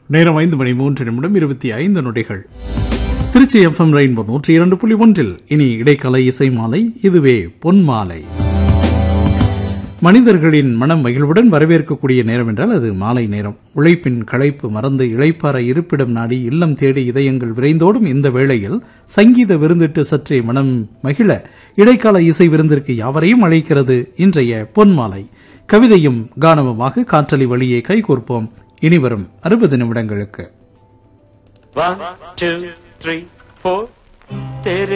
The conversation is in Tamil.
நேரம் ஐந்து மணி மூன்று நிமிடம் இருபத்தி ஐந்து நொடிகள் திருச்சி எஃப்எம் ரெயின்போ நூற்றி இரண்டு புள்ளி ஒன்றில் இனி இடைக்கலை இசை மாலை இதுவே பொன் மாலை மனிதர்களின் மனம் மகிழ்வுடன் வரவேற்கக்கூடிய நேரம் என்றால் அது மாலை நேரம் உழைப்பின் களைப்பு மறந்து இளைப்பாற இருப்பிடம் நாடி இல்லம் தேடி இதயங்கள் விரைந்தோடும் இந்த வேளையில் சங்கீத விருந்திட்டு சற்றே மனம் மகிழ இடைக்கால இசை விருந்திற்கு யாவரையும் அழைக்கிறது இன்றைய பொன்மாலை கவிதையும் கானமுமாக காற்றலை வழியே கைகோர்ப்போம் இனிவரும் அறுபது நிமிடங்களுக்கு One, two, three, four. तेरे